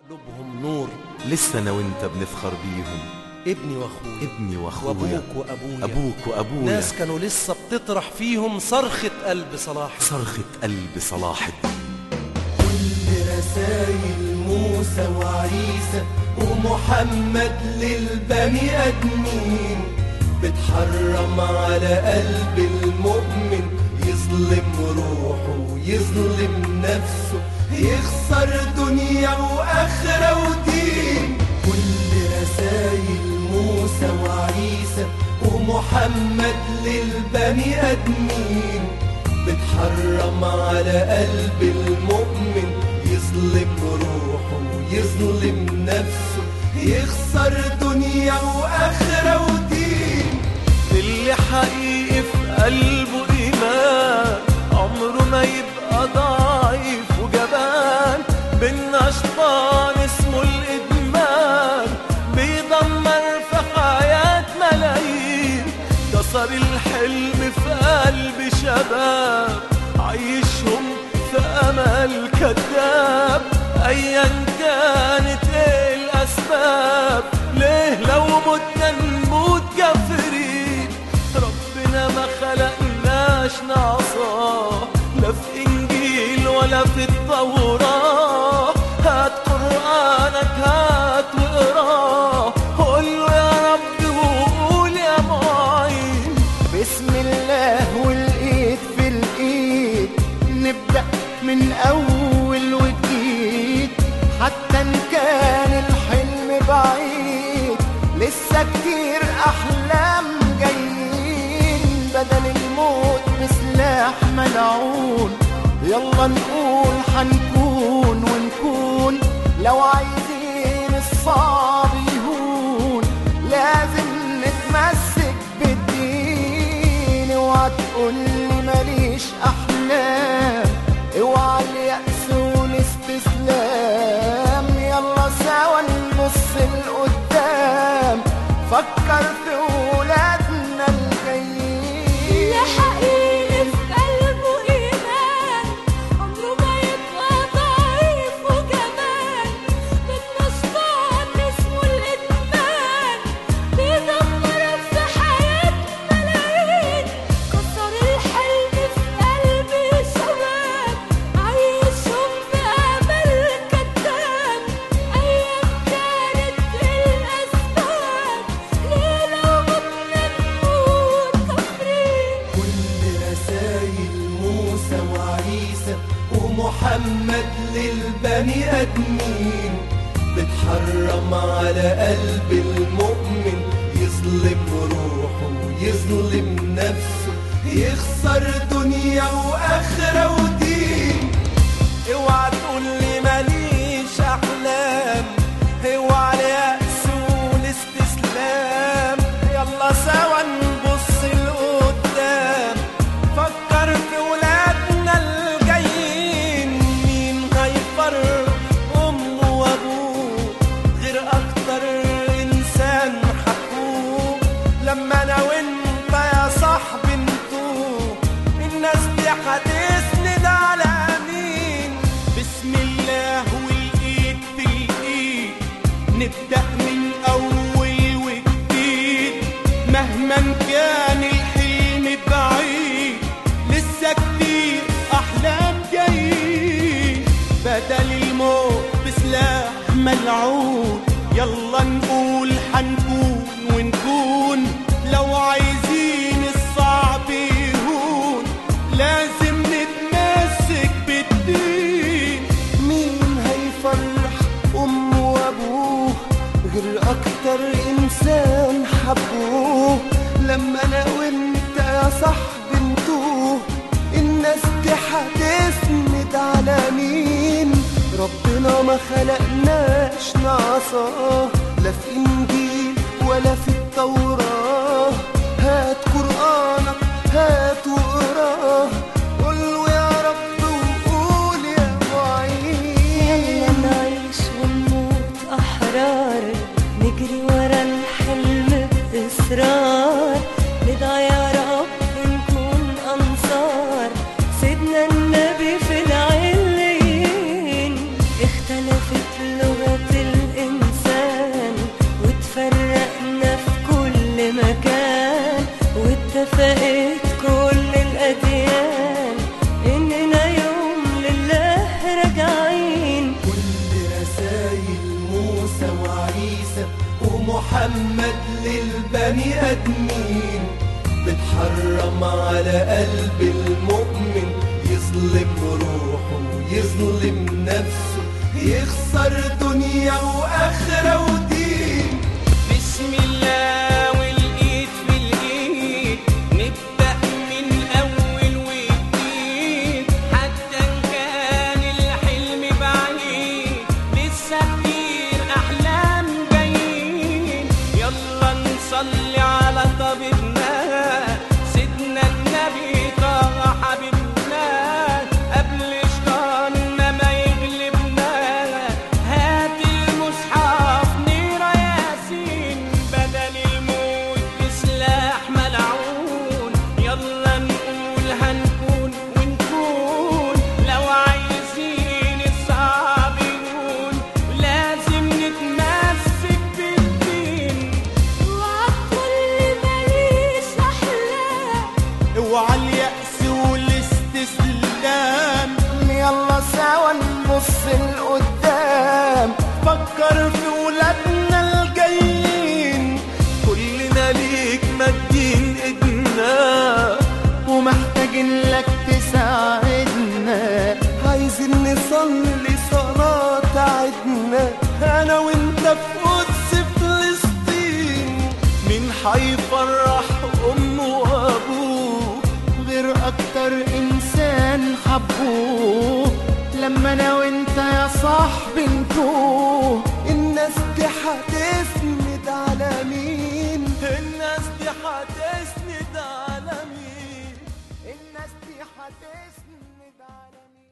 قلوبهم نور لسه انا وانت بنفخر بيهم ابني واخويا ابني واخويا وابوك وابويا ابوك وابويا ناس كانوا لسه بتطرح فيهم صرخة قلب صلاح صرخة قلب صلاح الدين كل رسايل موسى وعيسى ومحمد للبني ادمين بتحرم على قلب المؤمن يظلم روحه ويظلم نفسه يخسر دنيا واخره ودين كل رسايل موسى وعيسى ومحمد للبني ادمين بتحرم على قلب المؤمن يظلم روحه ويظلم نفسه يخسر دنيا واخره ودين اللي حقيقي في قلبه إيمان عمره ما يبقى ضعيف وجبان بينا شيطان اسمه الإدمان بيدمر في حياة ملايين كسر الحلم في قلب شباب عيشهم في أمل كذاب أيا كانت إيه الأسباب ليه لو متنا نموت كافرين ربنا ما خلقناش نعصاه لا في إنجيل ولا في التوراة هات قرآنك هات واقراه قول له يا رب وقول يا معين بسم الله والايد في الايد نبدأ من اول وجديد حتى ان كان الحلم بعيد لسه كتير احلام جايين بدل الموت بسلاح ملعون يلا نقول حنكون ونكون لو عايزين الصعب يهون لازم نتمسك بالدين اوعى تقولي ماليش احلام اوعى اليأس والاستسلام يلا سوا نبص لقدام فكر في ولادنا الجايين اللي حقيقي في قلبه إيمان عمره ما يبقى ضعيف وجبان بدنا شيطان اسمه الإدمان بيدمر في حياة ملايين كسر الحلم في قلب شباب عيشهم في أمل كذاب أيا كانت الأسباب ليه لو متنا نموت كافرين كل رسايل موسى وعيسى ومحمد للبني ادمين بتحرم على قلب المؤمن يظلم روحه ويظلم نفسه يخسر دنيا واخره ودين اوعى تقول لي ماليش احلام اوعى اليأس والاستسلام يلا سوا نبص لقدام فكر في ولادنا الجايين مين هيفرق امه وابوه غير اكتر انسان حبوه لما انا وانت يا صاحبي نتوه الناس دي هتسند على مين بسم الله والايد في الايد نبدا من اول وجديد مهما كان الحلم بعيد لسه كتير احلام جايين بدل الموت بسلاح ملعون يلا نقول حنكون ونكون لو عايزين الصعب يهون لازم نتمسك بالدين مين هيفرح أمه وأبوه غير أكتر إنسان حبوه لما أنا وأنت يا صاحبي نتوه الناس دي هتسند على مين ربنا ما خلقناش نعصاه لا في إنجيل ولا في التوراة هات قرآنك هات واقراه قول له يا رب وقول يا معين يلا نعيش ونموت أحرار نجري ورا الحلم بإصرار ندعي يا رب نكون أنصار سيدنا النبي في العليين اختلفت لغة محمد للبني ادمين بتحرم على قلب المؤمن يظلم روحه يظلم نفسه يخسر دنيا واخره ودين بسم الله والايد في الايد نبدا من اول وجديد حتى ان كان الحلم بعيد لسه كتير احلام جايين يلا نصلي على طبيبنا سيدنا النبي طه حبيبنا قبل شيطاننا ما يغلبنا هات المصحف نقرا ياسين بدل الموت بسلاح ملعون يلا نقول هنكون ونكون لو عايزين الصعب يكون لازم نتمسك بالدين وعالكل ماليش أحلام اوعى اليأس والاستسلام يلا سوا نبص لقدام فكر في ولادنا الجايين كلنا ليك مدين ايدنا ومحتاجين لك تساعدنا عايزين نصلي صلاة عدنا انا وانت في قدس فلسطين مين حيفرح امه وابوه غير اكتر انسان حبوه لما انا وانت يا صاحبي نتوه الناس دي هتسند على مين الناس دي هتسند على مين الناس دي هتسند على مين